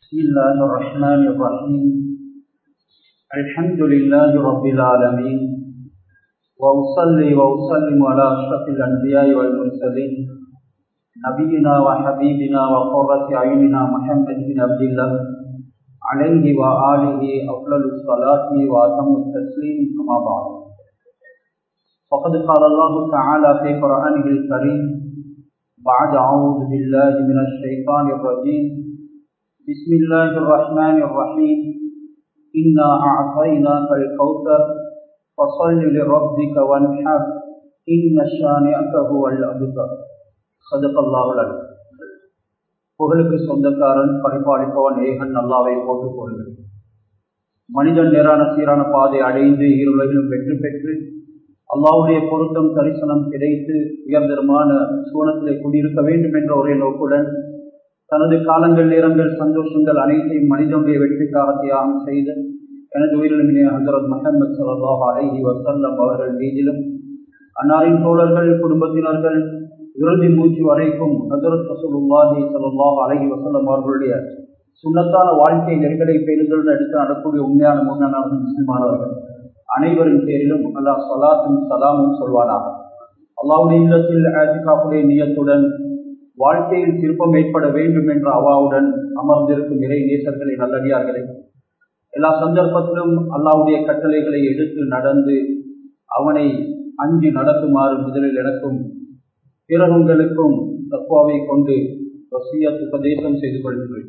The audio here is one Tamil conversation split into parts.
بسم الله الرحمن الرحيم الحمد لله رب العالمين وأصلي وأسلم على أشرف الأنبياء والمرسلين نبينا وحبيبنا وقرة عيننا محمد بن عبد الله عليه وآله أفضل الصلاة وأتم التسليم أما بعد فقد قال الله تعالى في قرآنه الكريم بعد أعوذ بالله من الشيطان الرجيم بسم الله الرحمن الرحيم إنا أعطيناك الكوثر فصل لربك وانحر إن شانئك هو الأبتر صدق الله العليم புகழுக்கு சொந்தக்காரன் பரிபாலிப்பவன் ஏகன் அல்லாவை போட்டுக் கொள்கிறேன் மனிதன் நேரான சீரான பாதை அடைந்து இருவர்களும் வெற்றி பெற்று அல்லாவுடைய பொருத்தம் தரிசனம் கிடைத்து உயர்ந்தரமான சூனத்திலே குடியிருக்க வேண்டும் என்ற ஒரே நோக்குடன் தனது காலங்கள் நேரங்கள் சந்தோஷங்கள் அனைத்தையும் மனிதனுடைய வெற்றிக்காக தியாகம் செய்த எனது உயிரிழமினே ஹசரத் முகமது சல்லாஹ் அலஹி வசல்லம் அவர்கள் மீதிலும் அன்னாரின் தோழர்கள் குடும்பத்தினர்கள் இறுதி மூச்சு வரைக்கும் ஹசரத் ரசூலுல்லாஹி சல்லாஹ் அலஹி வசல்லம் அவர்களுடைய சுண்ணத்தான வாழ்க்கை நெருக்கடை பேருந்துடன் எடுத்து நடக்கூடிய உண்மையான முன்னான முஸ்லிமானவர்கள் அனைவரின் பேரிலும் அல்லாஹ் சலாத்தும் சலாமும் சொல்வானா அல்லாவுடைய இல்லத்தில் ஆஜிகாப்புடைய நியத்துடன் வாழ்க்கையில் திருப்பம் ஏற்பட வேண்டும் என்ற அவாவுடன் அமர்ந்திருக்கும் இறை நேசர்களை நல்லடியார்களை எல்லா சந்தர்ப்பத்திலும் அல்லாவுடைய கட்டளைகளை எடுத்து நடந்து அவனை அஞ்சு நடத்துமாறு முதலில் எனக்கும் பிறகுங்களுக்கும் தக்குவாவை கொண்டு வசியத் உபதேசம் செய்து கொள்கிறேன்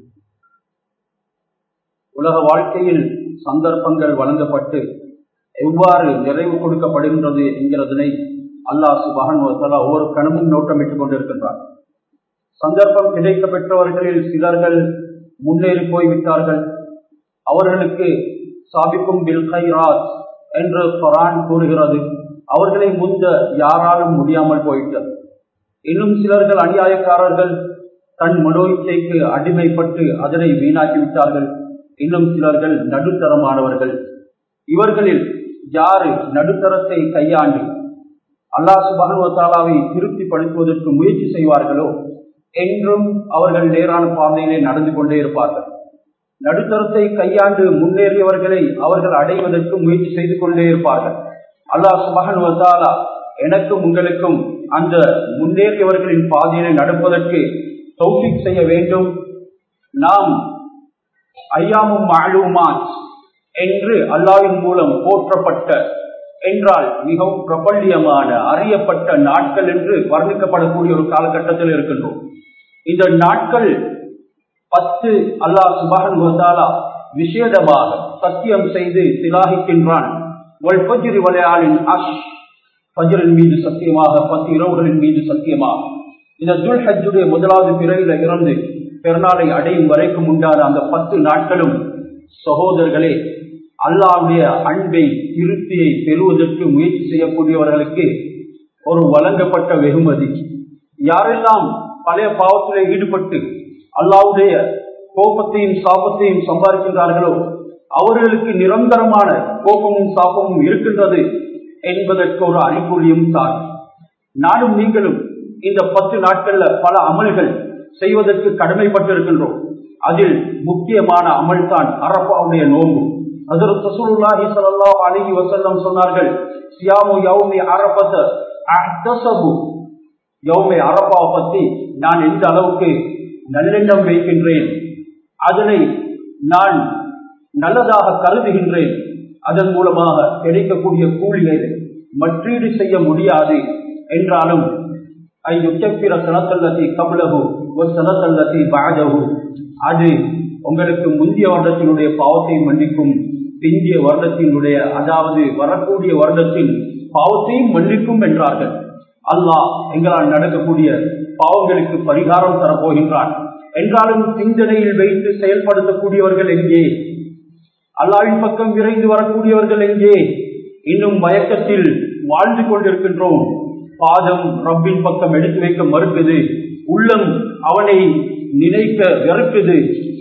உலக வாழ்க்கையில் சந்தர்ப்பங்கள் வழங்கப்பட்டு எவ்வாறு நிறைவு கொடுக்கப்படுகின்றது என்கிறதனை அல்லாஹ் சுபஹன் ஒவ்வொரு கணமும் நோட்டமிட்டுக் கொண்டிருக்கின்றார் சந்தர்ப்பம் கிடைக்க பெற்றவர்களில் சிலர்கள் முன்னேறி போய்விட்டார்கள் அவர்களுக்கு சாபிக்கும் பில்கைராஜ் என்று கொரான் கூறுகிறது அவர்களை முந்த யாராலும் முடியாமல் போயிட்டது இன்னும் சிலர்கள் அநியாயக்காரர்கள் தன் மனோ இச்சைக்கு அடிமைப்பட்டு அதனை வீணாக்கிவிட்டார்கள் இன்னும் சிலர்கள் நடுத்தரமானவர்கள் இவர்களில் யாரு நடுத்தரத்தை கையாண்டு அல்லாஹ் சுபகனுவத்தாலாவை திருப்திப்படுத்துவதற்கு முயற்சி செய்வார்களோ என்றும் அவர்கள் நேரான பாதையிலே நடந்து கொண்டே இருப்பார்கள் நடுத்தரத்தை கையாண்டு முன்னேறியவர்களை அவர்கள் அடைவதற்கு முயற்சி செய்து கொண்டே இருப்பார்கள் அல்லாஹ் சுபகன் வந்தாலா எனக்கும் உங்களுக்கும் அந்த முன்னேறியவர்களின் பாதையிலே நடப்பதற்கு தௌஃபிக் செய்ய வேண்டும் நாம் ஐயாமும் மாலுமான் என்று அல்லாவின் மூலம் போற்றப்பட்ட என்றால் மிகவும் பிரபல்யமான அறியப்பட்ட நாட்கள் என்று வர்ணிக்கப்படக்கூடிய ஒரு காலகட்டத்தில் இருக்கின்றோம் இந்த நாட்கள் பத்து அல்லாஹ் சுபகன் வந்தாலா விசேடமாக சத்தியம் செய்து சிலாகிக்கின்றான் வளையாளின் அஷ் பஜரின் மீது சத்தியமாக பத்து இரவுகளின் மீது சத்தியமாக இந்த துல் ஹஜ்ஜுடைய முதலாவது பிறவில இருந்து பெருநாளை அடையும் வரைக்கும் உண்டான அந்த பத்து நாட்களும் சகோதரர்களே அல்லாவுடைய அன்பை திருப்தியை பெறுவதற்கு முயற்சி செய்யக்கூடியவர்களுக்கு ஒரு வழங்கப்பட்ட வெகுமதி யாரெல்லாம் பழைய பாவத்திலே ஈடுபட்டு அல்லாவுடைய கோபத்தையும் சாபத்தையும் சம்பாதிக்கின்றார்களோ அவர்களுக்கு நிரந்தரமான கோபமும் சாபமும் இருக்கின்றது என்பதற்கு ஒரு அறிகுறியும் தான் நானும் நீங்களும் இந்த பத்து நாட்கள்ல பல அமல்கள் செய்வதற்கு கடமைப்பட்டிருக்கின்றோம் அதில் முக்கியமான அமல் தான் அரப்பாவுடைய நோம்பு ஹசரத் ரசூலுல்லாஹி ஸல்லல்லாஹு அலைஹி வஸல்லம் சொன்னார்கள் சியாமு யௌமி அரஃபத அஹ்தஸபு யௌமி அரஃபாவை பத்தி நான் எந்த அளவுக்கு நல்லெண்ணம் வைக்கின்றேன் அதனை நான் நல்லதாக கருதுகின்றேன் அதன் மூலமாக கிடைக்கக்கூடிய கூலியை மற்றீடு செய்ய முடியாது என்றாலும் ஐயுத்தப்பிர சனத்தல்லதி கபலகு ஒரு சனத்தல்லதி பாஜகு அது உங்களுக்கு முந்தைய வருடத்தினுடைய பாவத்தை மன்னிக்கும் பிந்திய வருடத்தினுடைய அதாவது வரக்கூடிய வருடத்தின் பாவத்தையும் மன்னிக்கும் என்றார்கள் அல்லாஹ் எங்களால் நடக்கக்கூடிய பாவங்களுக்கு பரிகாரம் தரப்போகின்றான் என்றாலும் சிந்தனையில் வைத்து செயல்படுத்தக்கூடியவர்கள் எங்கே அல்லாவின் பக்கம் விரைந்து வரக்கூடியவர்கள் எங்கே இன்னும் மயக்கத்தில் வாழ்ந்து கொண்டிருக்கின்றோம் பாதம் ரப்பின் பக்கம் எடுத்து வைக்க மறுக்குது உள்ளம் அவனை நினைக்க வெறுக்குது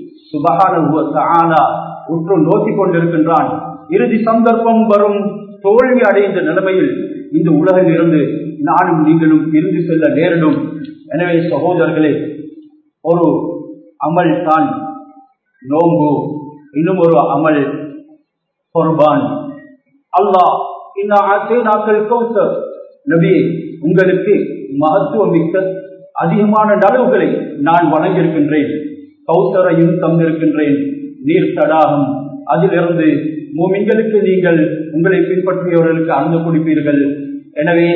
சுபகான உற்று நோக்கி கொண்டிருக்கின்றான் இறுதி சந்தர்ப்பம் வரும் தோல்வி அடைந்த நிலைமையில் இந்த உலகில் இருந்து நானும் நீங்களும் பிரிந்து செல்ல நேரிடும் எனவே சகோதரர்களே ஒரு அமல் தான் நோம்பு இன்னும் ஒரு அமல் குர்பான் அல்லாஹ் நாக்கள் கௌசர் நபியே உங்களுக்கு மகத்துவம் மிக்க அதிகமான நலவுகளை நான் வழங்கியிருக்கின்றேன் கௌசரையும் தந்திருக்கின்றேன் நீர் தடாகம் அதிலிருந்து மூமின்களுக்கு நீங்கள் உங்களை பின்பற்றியவர்களுக்கு அருந்து குடிப்பீர்கள் எனவே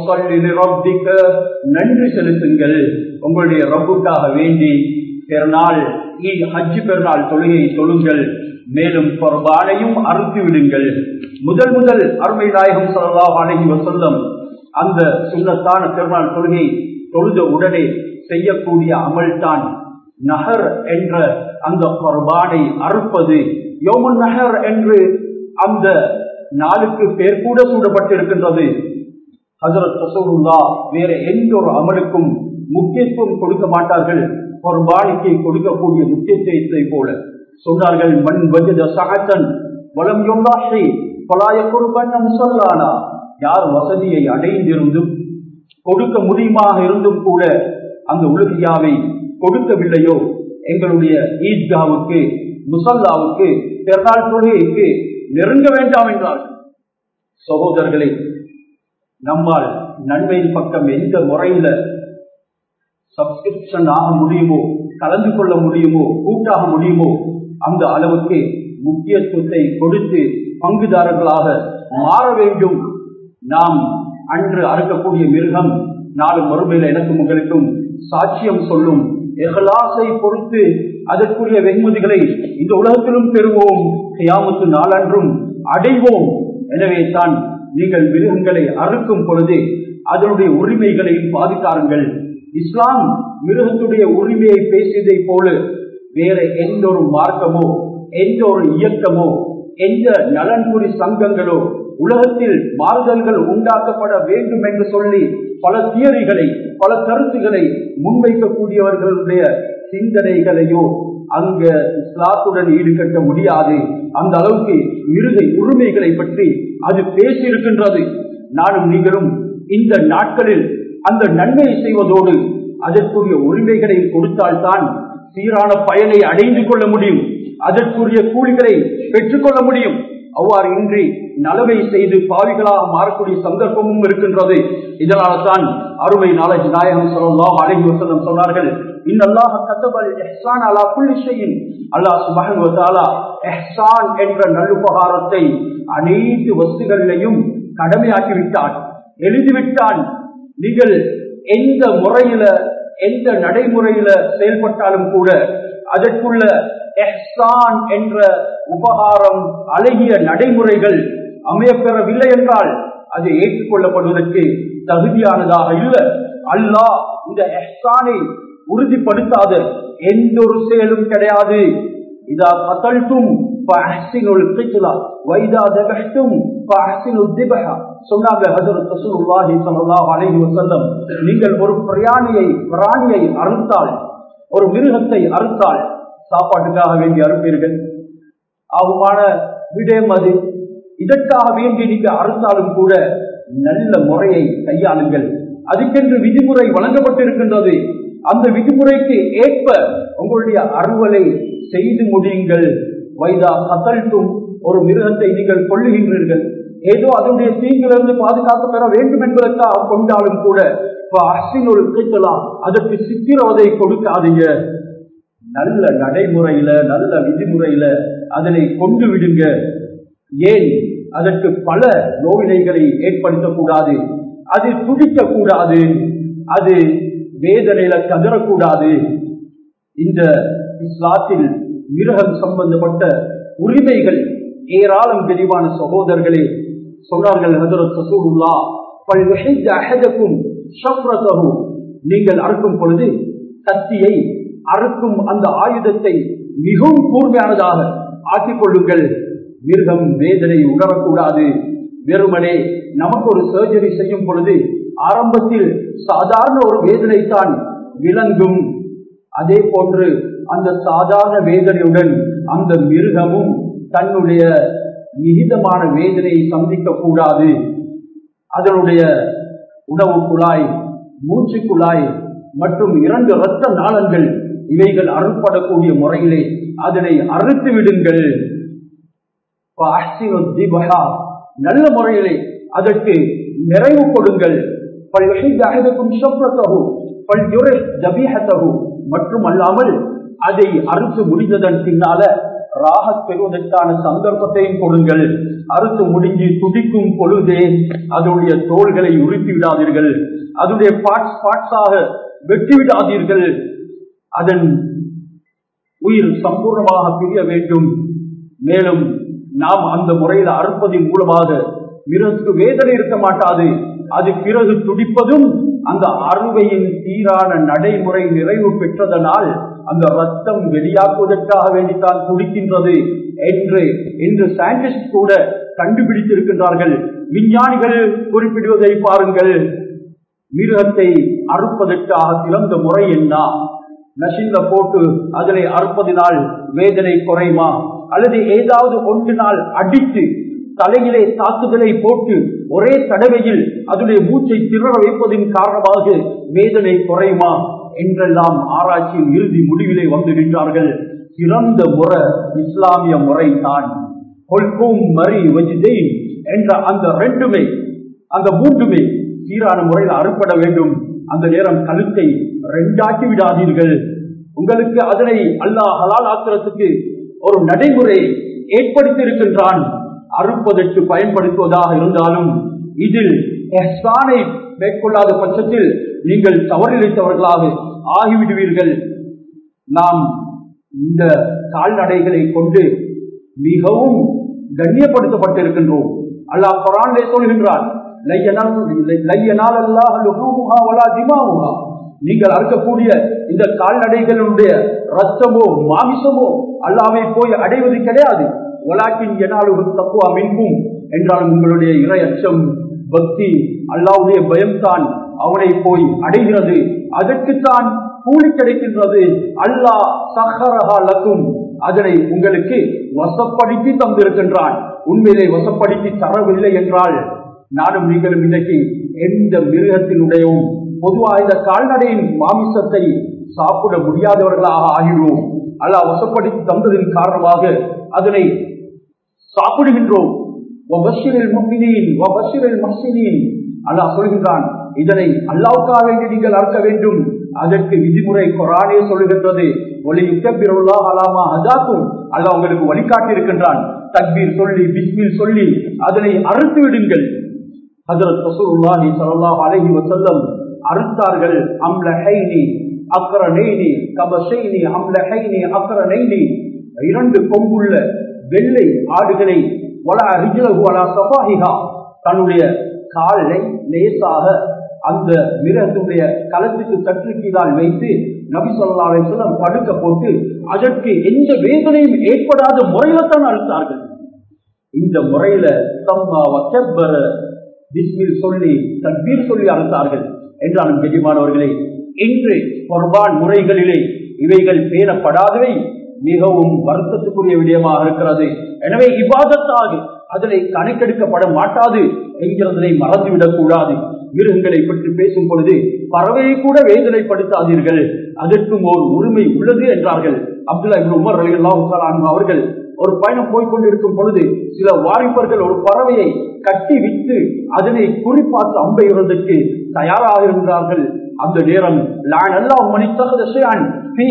நன்றி செலுத்துங்கள் உங்களுடைய ரப்புக்காக வேண்டி பெருநாள் ஹஜ் பெருநாள் தொழுகை தொழுங்கள் மேலும் பொறுபானையும் அறுத்து விடுங்கள் முதல் முதல் அருமை நாயகம் சொல்லா அழகி வசல்லம் அந்த சுண்ணத்தான பெருநாள் தொழுகை தொழுத உடனே செய்யக்கூடிய அமல்தான் நகர் என்ற அந்த பொறுபானை அறுப்பது யோமன் நகர் என்று அந்த நாளுக்கு பேர் கூட சூடப்பட்டிருக்கின்றது ஹசரத் ரசூலுல்லா வேற எந்த ஒரு அமலுக்கும் முக்கியத்துவம் கொடுக்க மாட்டார்கள் குர்பானிக்கு கொடுக்கக்கூடிய முக்கியத்துவத்தை போல சொன்னார்கள் மண் வஜத சகத்தன் வளம் யோகாஷி பலாய குருபன் முசல்லானா யார் வசதியை அடைந்திருந்தும் கொடுக்க முடியுமாக இருந்தும் கூட அந்த உலகியாவை கொடுக்கவில்லையோ எங்களுடைய ஈத்காவுக்கு முசல்லாவுக்கு பெருநாள் தொழுகைக்கு நெருங்க வேண்டாம் என்றார் சகோதரர்களே நம்மால் நன்மையின் பக்கம் எந்த முறையில சப்ஸ்கிரிப்ஷன் ஆக முடியுமோ கலந்து கொள்ள முடியுமோ கூட்டாக முடியுமோ அந்த அளவுக்கு முக்கியத்துவத்தை கொடுத்து பங்குதாரர்களாக மாற வேண்டும் நாம் அன்று அறுக்கக்கூடிய மிருகம் நாலு மறுமையில் எனக்கும் உங்களுக்கும் சாட்சியம் சொல்லும் எகலாசை பொறுத்து அதற்குரிய வெகுமதிகளை இந்த உலகத்திலும் பெறுவோம் கியாமத்து நாளன்றும் அடைவோம் எனவே தான் நீங்கள் மிருகங்களை அறுக்கும் பொழுது அதனுடைய உரிமைகளையும் பாதிக்காருங்கள் இஸ்லாம் மிருகத்துடைய உரிமையை பேசியதை போல வேற எந்த ஒரு மார்க்கமோ எந்த ஒரு இயக்கமோ எந்த நலன்புரி சங்கங்களோ உலகத்தில் மாறுதல்கள் உண்டாக்கப்பட வேண்டும் என்று சொல்லி பல தியரிகளை பல கருத்துக்களை முன்வைக்கக்கூடியவர்களுடைய சிந்தனைகளையோ அங்க இஸ்லாத்துடன் ஈடுகட்ட முடியாது அந்த அளவுக்கு மிருக உரிமைகளை பற்றி அது பேசியிருக்கின்றது நானும் நீங்களும் இந்த நாட்களில் அந்த நன்மையை செய்வதோடு அதற்குரிய உரிமைகளை கொடுத்தால்தான் சீரான பயனை அடைந்து கொள்ள முடியும் அதற்குரிய கூலிகளை பெற்றுக்கொள்ள முடியும் அவ்வாறு இன்றி நலவை செய்து பாவிகளாக மாறக்கூடிய சந்தர்ப்பமும் இருக்கின்றது இதனால தான் அருமை நாலேஜ் நாயகம் சொல்லலாம் அழகி வசனம் சொன்னார்கள் இன்னல்லாக கத்தபல் எஹ்சான் அலா புள்ளிஷையின் அல்லாஹ் சுபஹன் வதாலா எஹ்சான் என்ற நல்லுபகாரத்தை அனைத்து வஸ்துகளிலையும் கடமையாக்கி விட்டான் எழுதிவிட்டான் நீங்கள் எந்த முறையில எந்த நடைமுறையில செயல்பட்டாலும் கூட அதற்குள்ள எஹ்சான் என்ற உபகாரம் அழகிய நடைமுறைகள் அமையப்பெறவில்லை என்றால் அது ஏற்றுக்கொள்ளப்படுவதற்கு தகுதியானதாக இல்லை அல்லாஹ் இந்த எஹ்சானை உறுதிப்படுத்தாத எந்த ஒரு செயலும் கிடையாது இதா கத்தல்தும் வைதா தகஷ்டும் சொன்னாங்க ஹசரத் ரசூலுல்லாஹி ஸல்லல்லாஹு அலைஹி வஸல்லம் நீங்கள் ஒரு பிராணியை பிராணியை அறுத்தால் ஒரு மிருகத்தை அறுத்தால் சாப்பாட்டுக்காக வேண்டி அறுப்பீர்கள் ஆகுமான விடயம் அது இதற்காக வேண்டி நீங்க அறுத்தாலும் கூட நல்ல முறையை கையாளுங்கள் அதுக்கென்று விதிமுறை வழங்கப்பட்டிருக்கின்றது அந்த விதிமுறைக்கு ஏற்ப உங்களுடைய அறுவலை செய்து முடியுங்கள் வைதா கத்தல்ட்டும் ஒரு மிருகத்தை நீங்கள் கொள்ளுகின்றீர்கள் ஏதோ அதனுடைய தீங்கிலிருந்து பாதுகாக்க பெற வேண்டும் என்பதற்காக கொண்டாலும் கூட அரசினுள் கேட்கலாம் அதற்கு சித்திரவதை கொடுக்காதீங்க நல்ல நடைமுறையில நல்ல விதிமுறையில அதனை கொண்டு விடுங்க ஏன் அதற்கு பல நோவினைகளை ஏற்படுத்தக்கூடாது அது துடிக்க கூடாது அது வேதனையில கதறக்கூடாது இந்த இஸ்லாத்தில் மிருகம் சம்பந்தப்பட்ட உரிமைகள் ஏராளம் தெளிவான சகோதரர்களே சொன்னார்கள் ஹசரத் சசூருல்லா அஹதக்கும் ஷப்ரதஹு நீங்கள் அறுக்கும் பொழுது கத்தியை அறுக்கும் அந்த ஆயுதத்தை மிகவும் கூர்மையானதாக ஆக்கிக் கொள்ளுங்கள் மிருகம் வேதனை உணரக்கூடாது வெறுமனே நமக்கு ஒரு சர்ஜரி செய்யும் பொழுது ஆரம்பத்தில் சாதாரண ஒரு வேதனை தான் விளங்கும் அதே போன்று அந்த சாதாரண வேதனையுடன் அந்த மிருகமும் தன்னுடைய மிகிதமான வேதனையை சந்திக்க கூடாது அதனுடைய உணவு குழாய் மூச்சு குழாய் மற்றும் இரண்டு இரத்த நாளங்கள் இவைகள் அறுப்படக்கூடிய முறையிலே அதனை அறுத்து விடுங்கள் நல்ல முறையிலே அதற்கு நிறைவு கொடுங்கள் மற்றும் அல்லாமல் அதை அறுத்து முடிந்ததன் பின்னால ராகத் பெறுவதற்கான சந்தர்ப்பத்தையும் கொடுங்கள் அறுத்து முடிஞ்சு துடிக்கும் பொழுதே அதனுடைய தோள்களை உருப்பி விடாதீர்கள் அதனுடைய பார்ட்ஸ் பார்ட்ஸாக வெட்டி விடாதீர்கள் அதன் உயிர் சம்பூர்ணமாக பிரிய வேண்டும் மேலும் நாம் அந்த முறையில் அறுப்பதின் மூலமாக மிருகத்துக்கு வேதனை இருக்க மாட்டாது அது பிறகு துடிப்பதும் அந்த அறுவையின் சீரான நடைமுறை நிறைவு பெற்றதனால் அந்த ரத்தம் வெளியாக்குவதற்காக வேண்டித்தான் துடிக்கின்றது என்று இன்று சயின்டிஸ்ட் கூட கண்டுபிடித்திருக்கின்றார்கள் விஞ்ஞானிகள் குறிப்பிடுவதை பாருங்கள் மிருகத்தை அறுப்பதற்காக சிறந்த முறை என்ன நசிந்த போட்டு அதனை அறுப்பதினால் வேதனை குறையுமா அல்லது ஏதாவது ஒன்றினால் அடித்து தலையிலே தாக்குதலை போட்டு ஒரே தடவையில் அதனுடைய மூச்சை திரற வைப்பதின் காரணமாக வேதனை குறையுமா என்றெல்லாம் ஆராய்ச்சியின் இறுதி முடிவிலே வந்துகின்றார்கள் சிறந்த முறை இஸ்லாமிய முறை தான் மறி வஜிதை என்ற அந்த ரெண்டுமே அந்த மூன்றுமே சீரான முறையில் அறுப்பட வேண்டும் அந்த நேரம் கழுத்தை ரெண்டாக்கி விடாதீர்கள் உங்களுக்கு அதனை அல்லாஹ் ஹலால் ஆக்கிறதுக்கு ஒரு நடைமுறை ஏற்படுத்தி இருக்கின்றான் அறுப்பதற்கு பயன்படுத்துவதாக இருந்தாலும் இதில் எஹ்சானை மேற்கொள்ளாத பட்சத்தில் நீங்கள் தவறிழைத்தவர்களாக ஆகிவிடுவீர்கள் நாம் இந்த கால்நடைகளை கொண்டு மிகவும் கண்ணியப்படுத்தப்பட்டிருக்கின்றோம் அல்லாஹ் குரானிலே சொல்கின்றான் நீங்கள் அறுக்கக்கூடிய இந்த கால்நடைகளுடைய ரத்தமோ மாமிசமோ அல்லாவை போய் அடைவது கிடையாது ஒலாக்கின் எனாலும் தப்புவா மின்கும் என்றால் உங்களுடைய இறை அச்சம் பக்தி அல்லாவுடைய பயம்தான் அவனை போய் அடைகிறது அதற்குத்தான் கூலி கிடைக்கின்றது அல்லாஹ் சஹரஹாலக்கும் அதனை உங்களுக்கு வசப்படுத்தி தந்திருக்கின்றான் உண்மையிலே வசப்படுத்தி தரவில்லை என்றால் நானும் நீங்களும் இன்னைக்கு எந்த மிருகத்தினுடையும் பொதுவாக இந்த கால்நடையின் மாமிசத்தை சாப்பிட முடியாதவர்களாக ஆகிடுவோம் அல்லாஹ் வசப்படுத்தி தந்ததின் காரணமாக அதனை சாப்பிடுகின்றோம் அல்லாஹ் சொல்கின்றான் இதனை அல்லாவுக்காக வேண்டி நீங்கள் அறுக்க வேண்டும் அதற்கு விதிமுறை குரானே சொல்லுகின்றது ஒளி யுத்தபிருல்லா அலாமா அதாக்கும் அல்லாஹ் உங்களுக்கு வழிகாட்டி இருக்கின்றான் தக்பீர் சொல்லி பிஸ்மில் சொல்லி அதனை அறுத்து விடுங்கள் ஹஜரத் ரசூலுல்லாஹி ஸல்லல்லாஹு அலைஹி வஸல்லம் அறுத்தார்கள் அம்லஹைனி அக்ரனைனி கபஷைனி அம்லஹைனி அக்ரனைனி இரண்டு கொம்புள்ள வெள்ளை ஆடுகளை வலா ரிஜ்லஹு வலா சஃபாஹிஹா தன்னுடைய காலை லேசாக அந்த மிருகத்துடைய களத்துக்கு சற்று கீழால் வைத்து நபி சொல்லா அலிஸ்லம் படுக்க போட்டு அதற்கு எந்த வேதனையும் ஏற்படாத முறையில தான் அறுத்தார்கள் இந்த முறையில சம்மா வக்கபர பிஸ்மில் சொல்லி தக்பீர் சொல்லி அறுத்தார்கள் என்றாலும் கெஜிமானவர்களே இன்று குர்பான் முறைகளிலே இவைகள் பேணப்படாதவை மிகவும் வருத்தத்துக்குரிய விடயமாக இருக்கிறது எனவே இவ்வாதத்தாக அதனை கணக்கெடுக்கப்பட மாட்டாது என்கிறதனை மறந்துவிடக் கூடாது மிருகங்களை பற்றி பேசும் பொழுது பறவையை கூட வேதனைப்படுத்தாதீர்கள் அதற்கும் ஒரு உரிமை உள்ளது என்றார்கள் அப்துல்லா இப்னு உமர் அலி அல்லாஹ் அவர்கள் ஒரு பயணம் போய்கொண்டிருக்கும் பொழுது சில வாரிப்பர்கள் ஒரு பறவையை கட்டி விட்டு அதனை குறிப்பாத்து அம்பையுறதற்கு தயாராக இருந்தார்கள் அந்த நேரம் நான் எல்லாம் மணித்தகதான்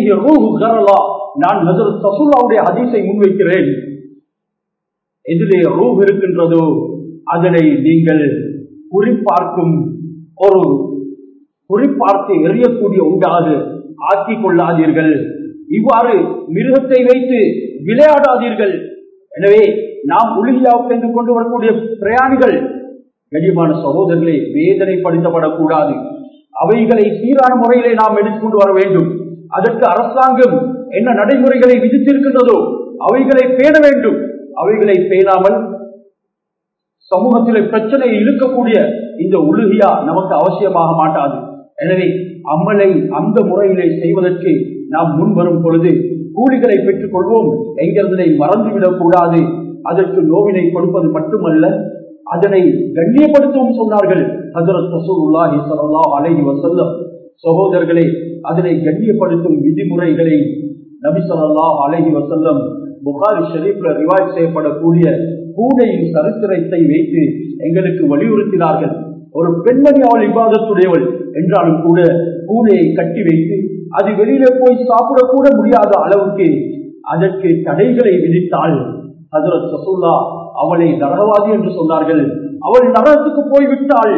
நான் ஹசரத் சசுல்லாவுடைய அதிசை முன்வைக்கிறேன் எதிலே ரூப் இருக்கின்றதோ அதனை நீங்கள் குறிப்பார்க்கும் ஒரு குறிப்பார்த்து எறியக்கூடிய உண்டாக ஆக்கிக் கொள்ளாதீர்கள் இவ்வாறு மிருகத்தை வைத்து விளையாடாதீர்கள் எனவே நாம் உலகியாவுக்கு என்று கொண்டு வரக்கூடிய பிரயாணிகள் கனிமான சகோதரர்களை வேதனைப்படுத்தப்படக்கூடாது அவைகளை சீரான முறையிலே நாம் எடுத்துக்கொண்டு வர வேண்டும் அதற்கு அரசாங்கம் என்ன நடைமுறைகளை விதித்திருக்கின்றதோ அவைகளை பேண வேண்டும் அவைகளை பேணாமல் சமூகத்திலே பிரச்சனையை இழுக்கக்கூடிய இந்த உலகியா நமக்கு அவசியமாக மாட்டாது எனவே அமலை அந்த முறையிலே செய்வதற்கு நாம் முன் வரும் பொழுது கூலிகளை பெற்றுக் கொள்வோம் என்கிறதனை மறந்துவிடக் கூடாது அதற்கு நோவினை கொடுப்பது மட்டுமல்ல அதனை கண்ணியப்படுத்தவும் சொன்னார்கள் ஹசரத் ரசூலுல்லாஹி ஸல்லல்லாஹு அலைஹி வஸல்லம் சகோதரர்களே அதனை கண்ணியப்படுத்தும் விதிமுறைகளை நபி ஸல்லல்லாஹு அலைஹி வஸல்லம் புகாரி ஷெரீப்ல ரிவாய் செய்யப்படக்கூடிய பூனையின் சரித்திரத்தை வைத்து எங்களுக்கு வலியுறுத்தினார்கள் ஒரு பெண்மணி அவள் இபாதத்துடையவள் என்றாலும் கூட பூனையை கட்டி வைத்து அது வெளியில போய் சாப்பிடக்கூட முடியாத அளவுக்கு அதற்கு தடைகளை விதித்தால் ஹசரத் சசூல்லா அவளை நரகவாதி என்று சொன்னார்கள் அவள் நரகத்துக்கு போய்விட்டாள்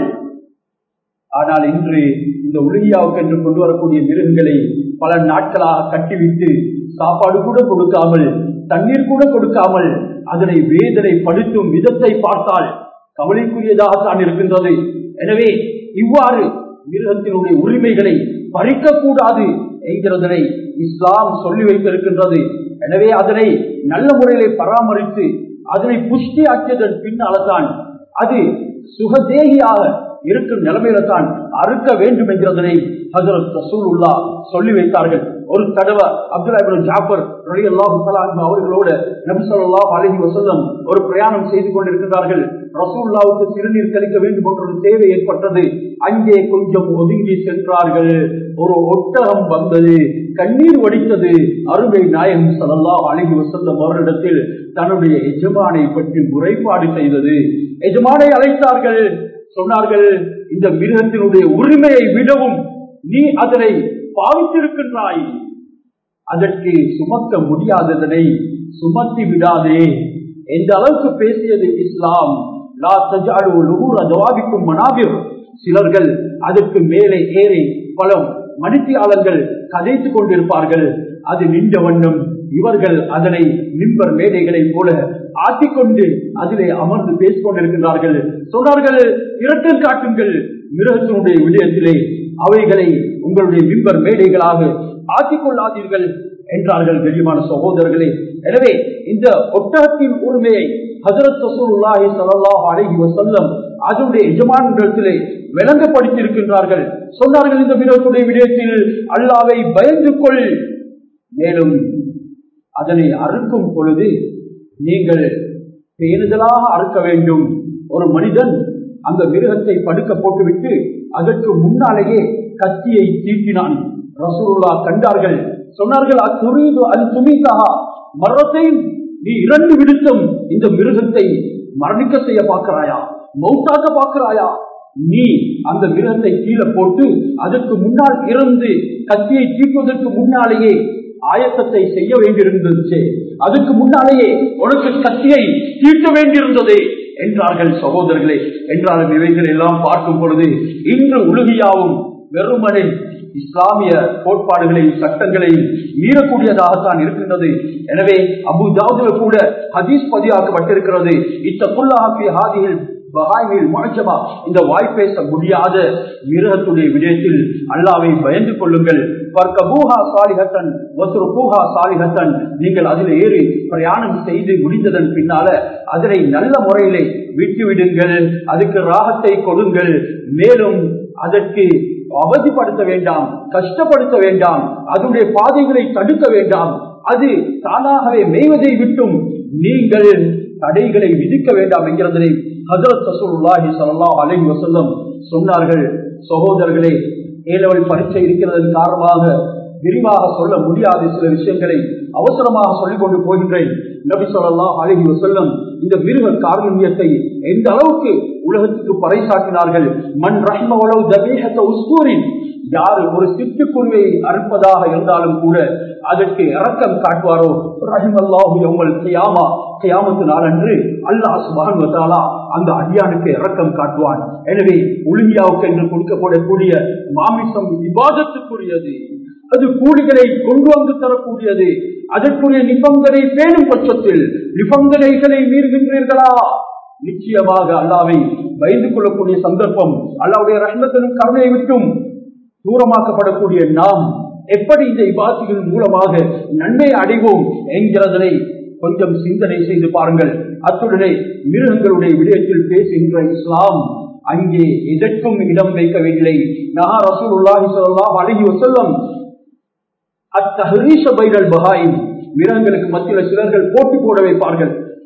ஆனால் இன்று இந்த உலகியாவுக்கு என்று கொண்டு வரக்கூடிய மிருகங்களை பல நாட்களாக கட்டிவிட்டு சாப்பாடு கூட கொடுக்காமல் தண்ணீர் கூட கொடுக்காமல் அதனை வேதனை படுத்தும் விதத்தை பார்த்தால் கவலைக்குரியதாகத்தான் இருக்கின்றது எனவே இவ்வாறு மிருகத்தினுடைய உரிமைகளை பறிக்கக்கூடாது என்கிறதனை இஸ்லாம் சொல்லி வைத்திருக்கின்றது எனவே அதனை நல்ல முறையிலே பராமரித்து அதனை புஷ்டியாக்கியதன் பின்னால்தான் அது சுகதேகியாக இருக்கும் நிலைமையில தான் அறுக்க வேண்டும் என்கிறதனை ஹசரத் ரசூலுல்லா சொல்லி வைத்தார்கள் ஒரு தடவை அப்துல்லா ஜாஃபர் அவர்களோட நபி ஸல்லல்லாஹு அலைஹி வஸல்லம் ஒரு பிரயாணம் செய்து கொண்டிருக்கிறார்கள் ரசூல்லாவுக்கு சிறுநீர் கழிக்க வேண்டும் என்ற ஒரு தேவை ஏற்பட்டது அங்கே கொஞ்சம் ஒதுங்கி சென்றார்கள் ஒரு ஒட்டகம் வந்தது கண்ணீர் வடித்தது அருமை நாயகம் ஸல்லல்லாஹு அலைஹி வஸல்லம் அவரிடத்தில் தன்னுடைய எஜமானை பற்றி முறைப்பாடு செய்தது எஜமானை அழைத்தார்கள் சொன்னார்கள் இந்த மிருகத்தினுடைய உரிமையை விடவும் நீ அதனை பாவித்திருக்கின்றாய் அதற்கு சுமக்க முடியாததனை சுமத்தி விடாதே எந்த அளவுக்கு பேசியது இஸ்லாம் லா தஜாலு லுஹூர ஜவாபிக்கும் மனாபிர் சிலர்கள் அதற்கு மேலே ஏறி பல மணித்தியாளர்கள் கதைத்துக் கொண்டிருப்பார்கள் அது நின்ற வண்ணம் இவர்கள் அதனை மின்பர் மேடைகளை போல ஆட்டிக்கொண்டு அதிலே அமர்ந்து பேசிக் கொண்டிருக்கிறார்கள் சொன்னார்கள் இரட்டம் காட்டுங்கள் மிருகத்தினுடைய விடயத்திலே அவைகளை உங்களுடைய மின்பர் மேடைகளாக ஆக்கிக் கொள்ளாதீர்கள் என்றார்கள் கண்ணியமான சகோதரர்களே எனவே இந்த ஒட்டகத்தின் உரிமையை ஹசரத் ரசூலுல்லாஹி ஸல்லல்லாஹு அலைஹி வஸல்லம் அதனுடைய எஜமானிடத்திலே விளங்கப்படுத்தி இருக்கின்றார்கள் சொன்னார்கள் இந்த மிருகத்துடைய விடயத்தில் அல்லாவை பயந்து கொள் மேலும் அதனை அறுக்கும் பொழுது நீங்கள் பேணுதலாக அறுக்க வேண்டும் ஒரு மனிதன் அந்த மிருகத்தை படுக்க போட்டுவிட்டு அதற்கு முன்னாலேயே கத்தியை தீட்டினான் ரசூலுல்லா கண்டார்கள் சொன்னார்கள் அத்துரீது அல் துமிதா மரத்தை நீ இரண்டு விடுத்தம் இந்த மிருகத்தை மரணிக்க செய்ய பார்க்கிறாயா மௌத்தாக்க பார்க்கிறாயா நீ அந்த மிருகத்தை கீழே போட்டு அதற்கு முன்னால் இருந்து கத்தியை தீட்டுவதற்கு முன்னாலேயே ஆயத்தத்தை செய்ய வேண்டியிருந்தது அதுக்கு முன்னாலேயே உனக்கு கத்தியை தீட்ட வேண்டியிருந்தது என்றார்கள் சகோதரர்களே என்றாலும் இவைகள் எல்லாம் பார்க்கும் பொழுது இன்று உலகியாவும் வெறுமனே இஸ்லாமிய கோட்பாடுகளையும் சட்டங்களையும் மீறக்கூடியதாகத்தான் இருக்கின்றது எனவே அபு தாவுல கூட ஹதீஸ் பதிவாக்கப்பட்டிருக்கிறது இத்த புல்லாஹி ஹாதிகள் இந்த வாய் பேச முடியாத மிருகத்துடைய விடயத்தில் அல்லாவை பயந்து கொள்ளுங்கள் நீங்கள் அதில் ஏறி பிரயாணம் செய்து முடிந்ததன் பின்னால அதனை நல்ல முறையிலே விட்டு விடுங்கள் அதுக்கு ராகத்தை கொடுங்கள் மேலும் அதற்கு அவதிப்படுத்த வேண்டாம் கஷ்டப்படுத்த வேண்டாம் அதனுடைய பாதைகளை தடுக்க வேண்டாம் அது தானாகவே மேய்வதை விட்டும் நீங்கள் தடைகளை விதிக்க வேண்டாம் என்கிறதனை ஹசரத் ரசூலுல்லாஹி ஸல்லல்லாஹு அலைஹி வஸல்லம் சொன்னார்கள் சகோதரர்களே ஏழவள் பரீட்சை இருக்கிறதன் காரணமாக விரிவாக சொல்ல முடியாத சில விஷயங்களை அவசரமாக சொல்லிக் கொண்டு போகின்றேன் நபி ஸல்லல்லாஹு அலைஹி வஸல்லம் இந்த மிருக காரணியத்தை எந்த அளவுக்கு உலகத்துக்கு பறைசாற்றினார்கள் மண் ரஹ்ம உலவு தபீஹத்த உஸ்கூரின் யார் ஒரு சிட்டுக்குருவை அறுப்பதாக இருந்தாலும் கூட அதற்கு இரக்கம் காட்டுவாரோ ரஹிம் அல்லாஹு உங்கள் கியாமா கியாமத்து நாளன்று அல்லாஹ் சுபான் வந்தாலா அந்த அடியானுக்கு இரக்கம் காட்டுவான் எனவே ஒலிம்பியாவுக்கு என்று கொடுக்கப்படக்கூடிய மாமிசம் விவாதத்துக்குரியது அது கூலிகளை கொண்டு வந்து தரக்கூடியது அதற்குரிய நிபந்தனை பேணும் பட்சத்தில் நிபந்தனைகளை மீறுகின்றீர்களா நிச்சயமாக அல்லாவை பயந்து கொள்ளக்கூடிய சந்தர்ப்பம் அல்லாவுடைய ரஷ்மத்தினும் கருணையை விட்டும் தூரமாக்கப்படக்கூடிய நாம் எப்படி இந்த இபாசிகள் மூலமாக நன்மை அடைவோம் என்கிறதனை கொஞ்சம் சிந்தனை செய்து பாருங்கள் அத்துடனே மிருகங்களுடைய விடயத்தில் பேசுகின்ற இஸ்லாம் அங்கே எதற்கும் இடம் வைக்கவில்லை நகா ரசூலுல்லாஹி ஸல்லல்லாஹு அலைஹி வஸல்லம் அத்தஹரீஷ பைனல் பஹாயிம் மிருகங்களுக்கு மத்தியில் சிலர்கள் போட்டி போட வைப்பார்கள்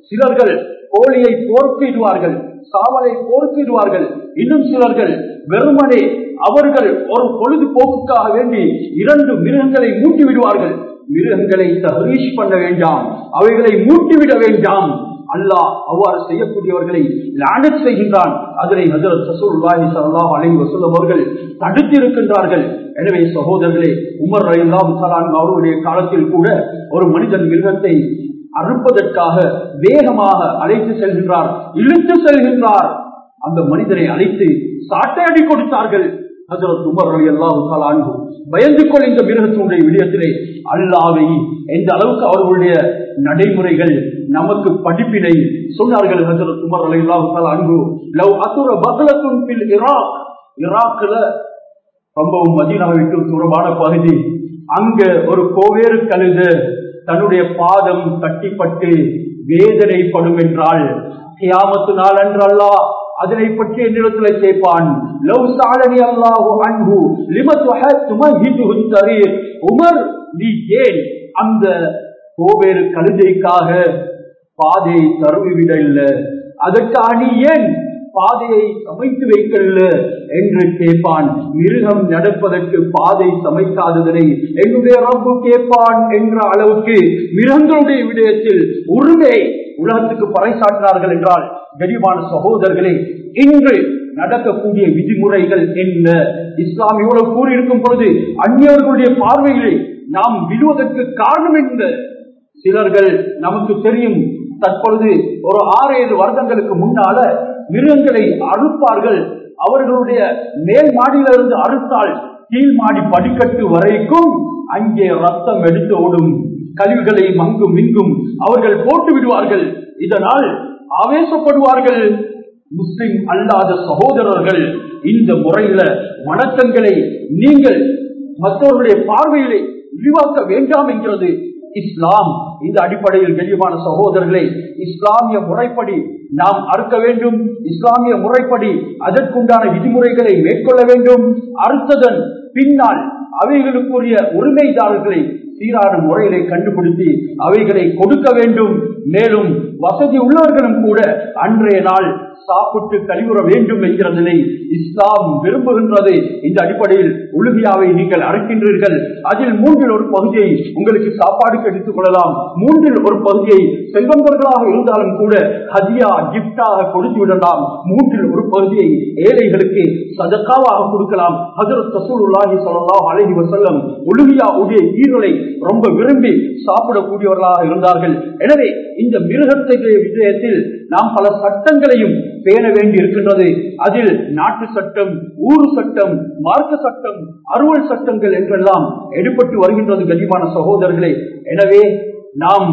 சிலர்கள் கோழியை போர்த்திடுவார்கள் சாவலை போர்த்திடுவார்கள் இன்னும் சிலர்கள் வெறுமனே அவர்கள் ஒரு பொழுதுபோக்குக்காக வேண்டி இரண்டு மிருகங்களை மூட்டி விடுவார்கள் மிருகங்களை தஹரீஷ் பண்ண வேண்டாம் அவைகளை மூட்டிவிட வேண்டாம் அல்லாஹ் அவ்வாறு செய்யக்கூடியவர்களை லானத் செய்கின்றான் அதனை ஹஜரத் ரசூலுல்லாஹி ஸல்லல்லாஹு அலைஹி வஸல்லம் அவர்கள் தடுத்து இருக்கின்றார்கள் எனவே சகோதரர்களே உமர் ரலியல்லாஹு தஆலா அவருடைய காலத்தில் கூட ஒரு மனிதன் மிருகத்தை அறுப்பதற்காக வேகமாக அழைத்து செல்கின்றார் இழுத்து செல்கின்றார் அந்த மனிதனை அழைத்து சாட்டையடி கொடுத்தார்கள் ஹஜரத் உமர் அலி அல்லாஹு அன்பு பயந்து கொள் இந்த மிருகத்தினுடைய விடயத்திலே அல்லாவை எந்த அளவுக்கு அவர்களுடைய நடைமுறைகள் நமக்கு படிப்பினை சொன்னார்கள் ஹஜரத் உமர் அலி அல்லாஹு அன்பு லவ் அசுர பகலத்துன் பில் இராக் ஈராக்ல ரொம்பவும் மதீனாவிற்கு தூரமான பகுதி அங்க ஒரு கோவேறு கழுது தன்னுடைய பாதம் கட்டிப்பட்டு வேதனைப்படும் என்றால் கியாமத்து நாள் அன்றல்லா அதனை பற்றி என்னிடத்தில் கேட்பான் லவ் சாலனி அல்லாஹு அன்பு லிமத் துமஹிதுஹு தரீர் உமர் நீ ஏன் அந்த கோவேறு கழுதைக்காக பாதையை தருவிவிட இல்லை அதற்காக நீ ஏன் பாதையை சமைத்து வைக்கல என்று கேட்பான் மிருகம் நடப்பதற்கு பாதை சமைக்காததனை என்னுடைய ரப்பு கேட்பான் என்ற அளவுக்கு மிருகங்களுடைய விடயத்தில் உரிமை உலகத்துக்கு பறைசாற்றினார்கள் என்றால் கரிமான சகோதரர்களே இன்று நடக்கக்கூடிய விதிமுறைகள் என்ன இஸ்லாம் இவ்வளவு கூறியிருக்கும் பொழுது அந்நியவர்களுடைய பார்வையிலே நாம் விடுவதற்கு காரணம் என்ன சிலர்கள் நமக்கு தெரியும் தற்பொழுது ஒரு ஆறு ஏழு வருடங்களுக்கு முன்னால மிருகங்களை அறுப்பார்கள் அவர்களுடைய மேல் மாடியிலிருந்து அறுத்தால் கீழ் மாடி படிக்கட்டு வரைக்கும் அங்கே ரத்தம் எடுத்து ஓடும் கழிவுகளை மங்கும் மிங்கும் அவர்கள் போட்டு விடுவார்கள் இதனால் ஆவேசப்படுவார்கள் முஸ்லிம் அல்லாத சகோதரர்கள் இந்த முறையில வணக்கங்களை நீங்கள் மற்றவர்களுடைய பார்வையிலே விரிவாக்க வேண்டாம் என்கிறது இஸ்லாம் இந்த அடிப்படையில் கெளியமான சகோதரர்களை இஸ்லாமிய முறைப்படி நாம் அறுக்க வேண்டும் இஸ்லாமிய முறைப்படி அதற்குண்டான விதிமுறைகளை மேற்கொள்ள வேண்டும் அறுத்ததன் பின்னால் அவைகளுக்குரிய உரிமைதாரர்களை சீரான முறையிலே கண்டுபிடித்து அவைகளை கொடுக்க வேண்டும் மேலும் வசதி உள்ளவர்களும் கூட அன்றைய நாள் சாப்பிட்டு கழிவுற வேண்டும் என்கிறதனை இஸ்லாம் விரும்புகின்றது இந்த அடிப்படையில் உலுகியாவை நீங்கள் அறுக்கின்றீர்கள் அதில் மூன்றில் ஒரு பகுதியை உங்களுக்கு சாப்பாடுக்கு எடுத்துக் கொள்ளலாம் மூன்றில் ஒரு பகுதியை செல்வந்தர்களாக இருந்தாலும் கூட ஹதியா கிப்டாக கொடுத்து விடலாம் மூன்றில் ஒரு பகுதியை ஏழைகளுக்கு சதக்காவாக கொடுக்கலாம் ஹசரத் ரசூலுல்லாஹி ஸல்லல்லாஹு அலைஹி வஸல்லம் உலுகியா உடைய ஈரலை ரொம்ப விரும்பி சாப்பிடக்கூடியவர்களாக இருந்தார்கள் எனவே இந்த மிருகத்தை விஷயத்தில் நாம் பல சட்டங்களையும் பேண வேண்டி இருக்கின்றது அதில் நாட்டு சட்டம் ஊரு சட்டம் மார்க்க சட்டம் அறுவல் சட்டங்கள் என்றெல்லாம் எடுபட்டு வருகின்றது கனிமான சகோதரர்களே எனவே நாம்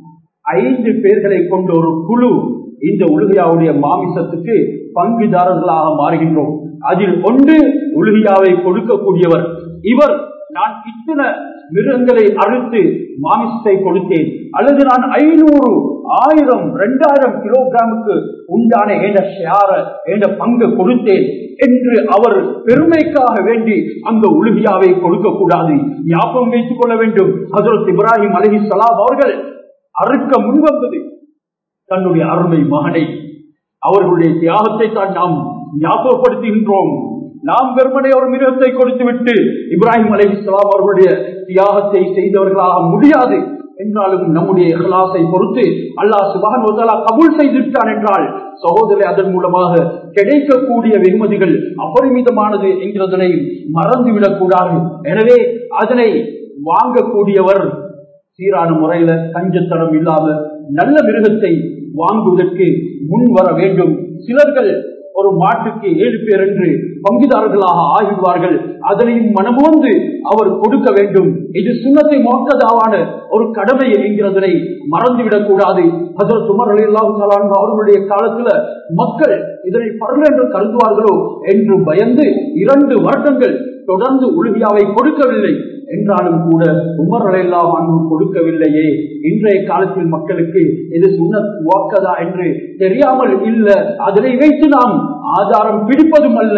ஐந்து பேர்களை கொண்ட ஒரு குழு இந்த உலகியாவுடைய மாமிசத்துக்கு பங்குதாரர்களாக மாறுகின்றோம் அதில் ஒன்று உலகியாவை கொடுக்கக்கூடியவர் இவர் நான் இத்தனை மிருகங்களை அழுத்து மாமிசத்தை கொடுத்தேன் அல்லது நான் ஐநூறு ஆயிரம் இரண்டாயிரம் கிலோகிராமுக்கு உண்டான என்ற ஷேர என்ற பங்கு கொடுத்தேன் என்று அவர் பெருமைக்காக வேண்டி அந்த உலுகியாவை கொடுக்க கூடாது ஞாபகம் வைத்துக் கொள்ள வேண்டும் ஹசரத் இப்ராஹிம் அலஹி சலாம் அவர்கள் அறுக்க முன்வந்தது தன்னுடைய அருமை மகனை அவர்களுடைய தியாகத்தை தான் நாம் ஞாபகப்படுத்துகின்றோம் நாம் வெறுமனே ஒரு மிருகத்தை கொடுத்து விட்டு இப்ராஹிம் அலி இஸ்லாம் அவர்களுடைய தியாகத்தை செய்தவர்களாக முடியாது என்றாலும் நம்முடைய இஹ்லாஸை பொறுத்து அல்லாஹ் சுபான் கபூல் செய்துவிட்டான் என்றால் சகோதரி அதன் மூலமாக கிடைக்கக்கூடிய வெகுமதிகள் அபரிமிதமானது என்கிறதனை மறந்துவிடக் கூடாது எனவே அதனை வாங்கக்கூடியவர் சீரான முறையில கஞ்சத்தனம் இல்லாம நல்ல மிருகத்தை வாங்குவதற்கு முன் வர வேண்டும் சிலர்கள் ஒரு மாட்டுக்கு ஏழு பேர் என்று பங்குதாரர்களாக ஆகிடுவார்கள் அதனையும் மனமுவந்து அவர் கொடுக்க வேண்டும் இது சுண்ணத்தை மோக்கதாவான ஒரு கடமை என்கிறதனை மறந்துவிடக் கூடாது ஹசரத் உமர் அலி அல்லாஹு அவர்களுடைய காலத்துல மக்கள் இதனை பரல் என்று கருதுவார்களோ என்று பயந்து இரண்டு வருடங்கள் தொடர்ந்து உலகியாவை கொடுக்கவில்லை என்றாலும் கூட உமர் அலையெல்லாம் அன்பு கொடுக்கவில்லையே இன்றைய காலத்தில் மக்களுக்கு இது சுண்ணத் வாக்கதா என்று தெரியாமல் இல்ல அதனை வைத்து நாம் ஆதாரம் பிடிப்பதும் அல்ல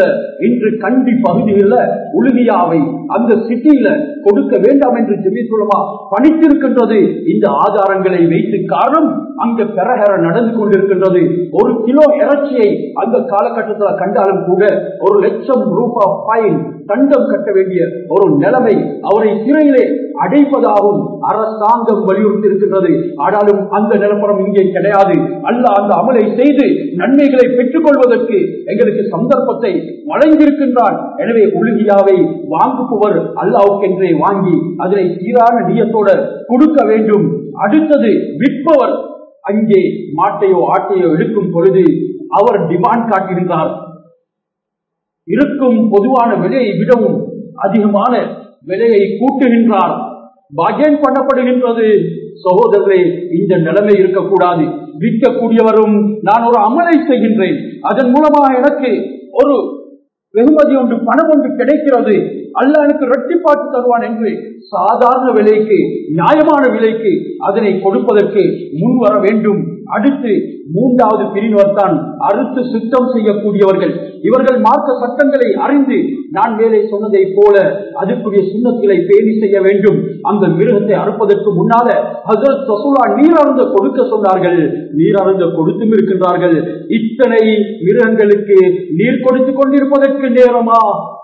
இன்று கண்டி பகுதியில் உலுகியாவை அந்த சிட்டியில கொடுக்க வேண்டாம் என்று ஜெமித்துலமா பணித்திருக்கின்றது இந்த ஆதாரங்களை வைத்து காரணம் அங்க பெறகர நடந்து கொண்டிருக்கின்றது ஒரு கிலோ இறைச்சியை அந்த காலகட்டத்தில் கண்டாலும் கூட ஒரு லட்சம் ரூபாய் ஃபைன் தண்டம் கட்ட வேண்டிய ஒரு நிலைமை அவரை சிறையிலே அடைப்பதாகவும் அரசாங்கம் வலியுறுத்தி இருக்கின்றது ஆனாலும் அந்த நிலப்பரம் இங்கே கிடையாது அல்ல அந்த அமலை செய்து நன்மைகளை பெற்றுக் கொள்வதற்கு எங்களுக்கு சந்தர்ப்பத்தை வழங்கியிருக்கின்றான் எனவே உலுகியாவை வாங்குபவர் அல்லாவுக்கென்றே வாங்கி அதனை சீரான நீயத்தோட கொடுக்க வேண்டும் அடுத்தது விற்பவர் அங்கே மாட்டையோ ஆட்டையோ எடுக்கும் பொழுது அவர் டிமாண்ட் காட்டுகின்றார் இருக்கும் பொதுவான விலையை விடவும் அதிகமான விலையை கூட்டுகின்றார் பஜன் பண்ணப்படுகின்றது சகோதரர்களே இந்த நிலைமை இருக்கக்கூடாது விற்கக்கூடியவரும் நான் ஒரு அமலை செய்கின்றேன் அதன் மூலமாக எனக்கு ஒரு வெகுமதி ஒன்று பணம் ஒன்று கிடைக்கிறது அல்ல எனக்கு ரெட்டிப்பாட்டு தருவான் என்று சாதாரண விலைக்கு நியாயமான விலைக்கு அதனை கொடுப்பதற்கு முன் வர வேண்டும் அடுத்து மூன்றாவது பிரிவினர் தான் அறுத்து சுத்தம் செய்யக்கூடியவர்கள் இவர்கள் மார்க்க சட்டங்களை அறிந்து நான் மேலே சொன்னதை போல அதுக்குரிய சுண்ணத்துகளை பேணி செய்ய வேண்டும் அந்த மிருகத்தை அறுப்பதற்கு முன்னால ஹசரத் சசுலா நீர் அருந்த கொடுக்க சொன்னார்கள் நீர் அருந்த கொடுத்தும் இருக்கின்றார்கள் இத்தனை மிருகங்களுக்கு நீர் கொடுத்து கொண்டிருப்பதற்கு நேரமா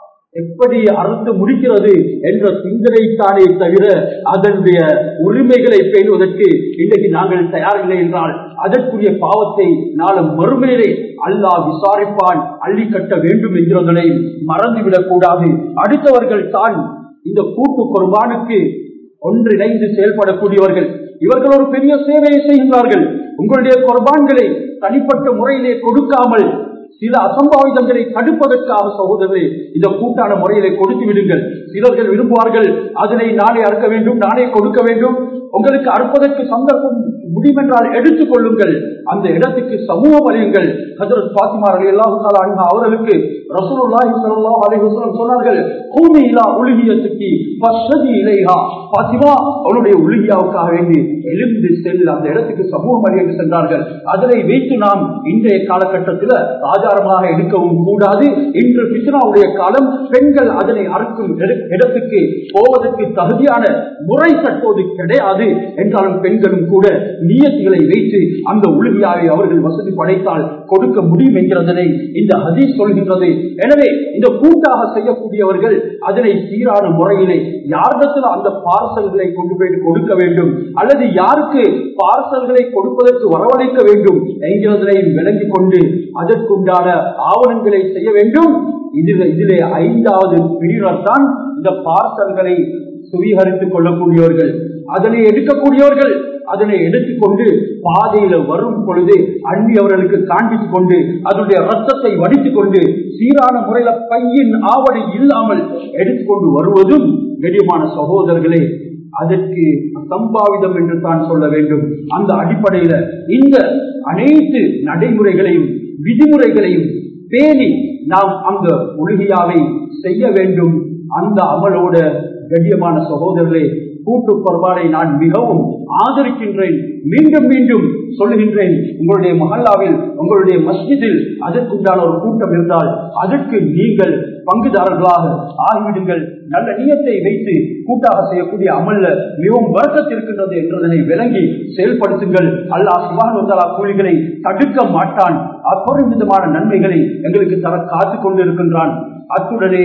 எப்படி அறுத்து முடிக்கிறது என்ற சிந்தனைத்தானே தவிர அதனுடைய உரிமைகளை பேணுவதற்கு இன்றைக்கு நாங்கள் தயாரில்லை என்றால் அதற்குரிய பாவத்தை நாளும் மறுமையிலே அல்லாஹ் விசாரிப்பான் அள்ளி கட்ட வேண்டும் என்கிறதை மறந்துவிடக் கூடாது அடுத்தவர்கள் தான் இந்த கூட்டு குர்பானுக்கு ஒன்றிணைந்து செயல்படக்கூடியவர்கள் இவர்கள் ஒரு பெரிய சேவையை செய்கின்றார்கள் உங்களுடைய குர்பான்களை தனிப்பட்ட முறையிலே கொடுக்காமல் சில அசம்பாவிதங்களை தடுப்பதற்காக சகோதரர்களே இந்த கூட்டான முறையிலே கொடுத்து விடுங்கள் சிலர்கள் விரும்புவார்கள் அதனை நானே அறுக்க வேண்டும் நானே கொடுக்க வேண்டும் உங்களுக்கு அறுப்பதற்கு சந்தர்ப்பம் முடிவென்றால் எடுத்துக் கொள்ளுங்கள் அந்த இடத்துக்கு சமூகம் அறியுங்கள் ஹசரத் பாத்திமார்கள் எல்லாம் அவர்களுக்கு ரசூலுல்லாஹி ஸல்லல்லாஹு அலைஹி வஸல்லம் சொன்னார்கள் கூமி இலா உலுகியத்துக்கு பஸ்ஸதி இலைஹா பாத்திமா அவளுடைய உலுகியாவுக்காக வேண்டி எழுந்து செல் அந்த இடத்துக்கு சமூகம் அறிய சென்றார்கள் அதனை வைத்து நாம் இன்றைய காலகட்டத்தில் ஆதாரமாக எடுக்கவும் கூடாது இன்று பித்னாவுடைய காலம் பெண்கள் அதனை அறுக்கும் இடத்துக்கு போவதற்கு தகுதியான முறை தற்போது கிடையாது என்றாலும் பெண்களும் கூட நியத்திகளை வைத்து அந்த உளுவியாவை அவர்கள் வசதி படைத்தால் கொடுக்க முடியும் என்கிறதனை இந்த ஹதீஸ் சொல்கின்றது எனவே இந்த கூட்டாக செய்யக்கூடியவர்கள் அதனை சீரான முறையிலே யாரிடத்தில் அந்த பார்சல்களை கொண்டு போய் கொடுக்க வேண்டும் அல்லது யாருக்கு பார்சல்களை கொடுப்பதற்கு வரவழைக்க வேண்டும் என்கிறதனை விளங்கிக் கொண்டு அதற்குண்டான ஆவணங்களை செய்ய வேண்டும் இதில் இதிலே ஐந்தாவது பிரிவினர் தான் இந்த பார்சல்களை சுவீகரித்துக் கொள்ளக்கூடியவர்கள் அதனை எடுக்கக்கூடியவர்கள் அதனை எடுத்துக்கொண்டு பாதையில வரும் பொழுது அன்பி அவர்களுக்கு காண்பித்துக் கொண்டு அதனுடைய ரத்தத்தை வடித்துக் கொண்டு சீரான முறையில பையின் ஆவணை இல்லாமல் எடுத்துக்கொண்டு வருவதும் கடியமான சகோதரர்களே அதற்கு சம்பாவிதம் என்று தான் சொல்ல வேண்டும் அந்த அடிப்படையில இந்த அனைத்து நடைமுறைகளையும் விதிமுறைகளையும் பேணி நாம் அந்த உலகியாவை செய்ய வேண்டும் அந்த அமலோட கடியமான சகோதரர்களே கூட்டு பொறுப்பாடை நான் மிகவும் ஆதரிக்கின்றேன் மீண்டும் மீண்டும் சொல்லுகின்றேன் உங்களுடைய மஹல்லாவில் உங்களுடைய மஸ்ஜிதில் அதற்குண்டான ஒரு கூட்டம் இருந்தால் அதற்கு நீங்கள் பங்குதாரர்களாக ஆகிவிடுங்கள் நல்ல நியத்தை வைத்து கூட்டாக செய்யக்கூடிய அமல்ல மிகவும் வருத்தத்தில் இருக்கின்றது என்றதனை விளங்கி செயல்படுத்துங்கள் அல்லாஹ் சுபானுத்தலா கூலிகளை தடுக்க மாட்டான் அப்பொருவிதமான நன்மைகளை எங்களுக்கு தர காத்து கொண்டிருக்கின்றான் அத்துடனே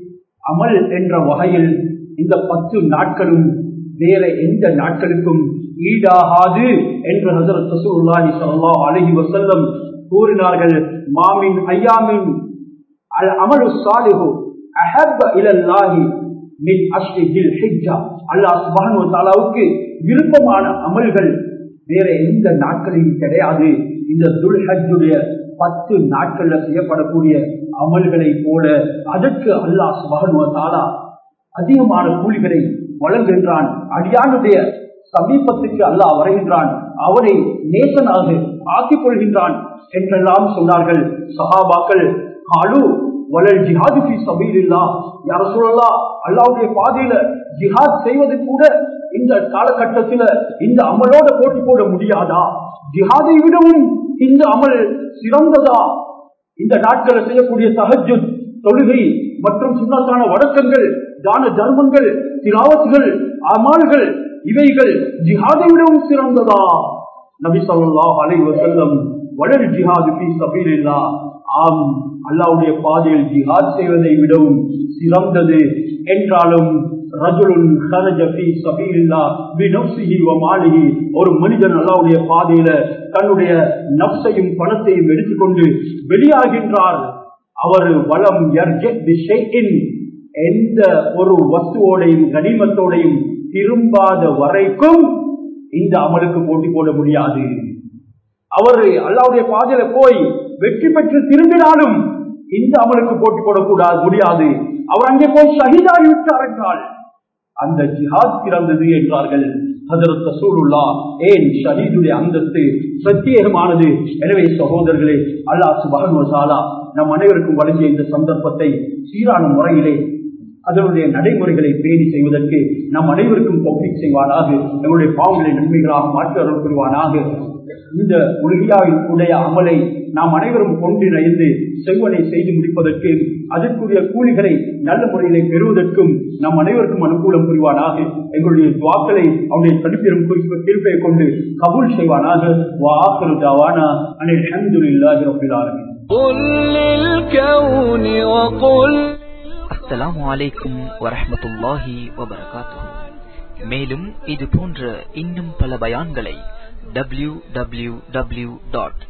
அமல் என்ற வகையில் இந்த பத்து நாட்களும் வேற எந்த நாட்களுக்கும் ஈடாகாது என்று ஹசரத் ரசூலுல்லாஹி ஸல்லல்லாஹு அலைஹி வஸல்லம் கூறினார்கள் மாமின் ஐயாமின் அல் அமலு சாலிஹு அஹப்ப இலல்லாஹி மின் அஷ்ரி தில் ஹிஜ்ஜா அல்லாஹ் சுப்ஹானஹு வ தஆலாவுக்கு விருப்பமான அமல்கள் வேற எந்த நாட்களிலும் கிடையாது இந்த துல் ஹஜ்ஜுடைய பத்து நாட்கள்ல செய்யப்படக்கூடிய அமல்களை போல அதற்கு அல்லாஹ் சுப்ஹானஹு வ தஆலா அதிகமான கூலிகளை வழங்குகின்றான் அடியானுடைய சமீபத்துக்கு அல்லாஹ் வருகின்றான் அவனை நேசனாக ஆக்கிக் கொள்கின்றான் என்றெல்லாம் சொன்னார்கள் சஹாபாக்கள் காலு வளல் ஜிஹாது பி சபீலில்லா யார சொல்லலாம் அல்லாவுடைய பாதையில ஜிஹாத் செய்வது கூட இந்த காலகட்டத்தில் இந்த அமலோட போட்டி போட முடியாதா ஜிஹாதை விடவும் இந்த அமல் சிறந்ததா இந்த நாட்களை செய்யக்கூடிய தஹஜுத் தொழுகை மற்றும் சுண்ணத்தான வழக்கங்கள் தான தர்மங்கள் திராவத்துகள் அமால்கள் இவைகள் ஜிஹாதை விடவும் சிறந்ததா நபி ஸல்லல்லாஹு அலைஹி வஸல்லம் வடல் ஜிஹாது ஃபீ சபீலில்லா ஆம் அல்லாஹ்வுடைய பாதையில் ஜிஹாத் செய்வதை விடவும் சிறந்தது என்றாலும் ரஜுலுன் ஹரஜ ஃபீ சபீலில்லா பினஃப்ஸிஹி வ மாலிஹி ஒரு மனிதன் அல்லாஹ்வுடைய பாதையில தன்னுடைய நப்சையும் பணத்தையும் எடுத்துக்கொண்டு வெளியாகின்றார் அவர் வளம் யர்ஜத் பிஷைஇன் எந்த ஒரு வஸ்துவோடையும் கனிமத்தோடையும் திரும்பாத வரைக்கும் இந்த அமலுக்கு போட்டி போட முடியாது அவர் அல்லாவுடைய பாதையில போய் வெற்றி பெற்று திரும்பினாலும் இந்த அமலுக்கு போட்டி போடக்கூடாது முடியாது அவர் அங்கே போய் ஷஹீதாகி விட்டார் என்றால் அந்த ஜிஹாத் சிறந்தது என்றார்கள் ஹதரத் ரசூலுல்லா ஏன் ஷஹீதுடைய அந்தஸ்து பிரத்யேகமானது எனவே சகோதரர்களே அல்லாஹ் சுபஹன் வசாலா நம் அனைவருக்கும் வழங்கிய இந்த சந்தர்ப்பத்தை சீரான முறையிலே அதனுடைய நடைமுறைகளை பேணி செய்வதற்கு நம் அனைவருக்கும் பப்ளிக் செய்வானாக எங்களுடைய பாவங்களை நன்மைகளாக மாற்றி அருள் புரிவானாக இந்த உலகியாவின் உடைய அமலை நாம் அனைவரும் ஒன்றிணைந்து செவ்வனை செய்து முடிப்பதற்கு அதற்குரிய கூலிகளை நல்ல முறையிலே பெறுவதற்கும் நம் அனைவருக்கும் அனுகூலம் புரிவானாக எங்களுடைய துவாக்களை அவருடைய தடுப்பிலும் குறிப்பு தீர்ப்பை கொண்டு கபூல் செய்வானாக வாக்குறு தாவானா அனில் அஹமதுல்லாஹி ரபில் ஆலமீன் قل للكون وقل அஸ்ஸலாமு அலைக்கும் வரஹ்மத்துல்லாஹி வபரகாத்துஹு மேலும் இது போன்ற இன்னும் பல பயான்களை W W W dot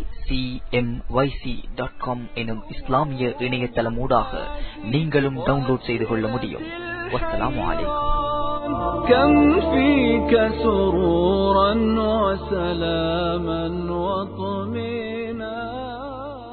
dot com எனும் இஸ்லாமிய இணையதளம் ஊடாக நீங்களும் டவுன்லோட் செய்து கொள்ள முடியும் வஸ்ஸலாமு அலைக்கும் كم فيك سرورا وسلاما وطمئنا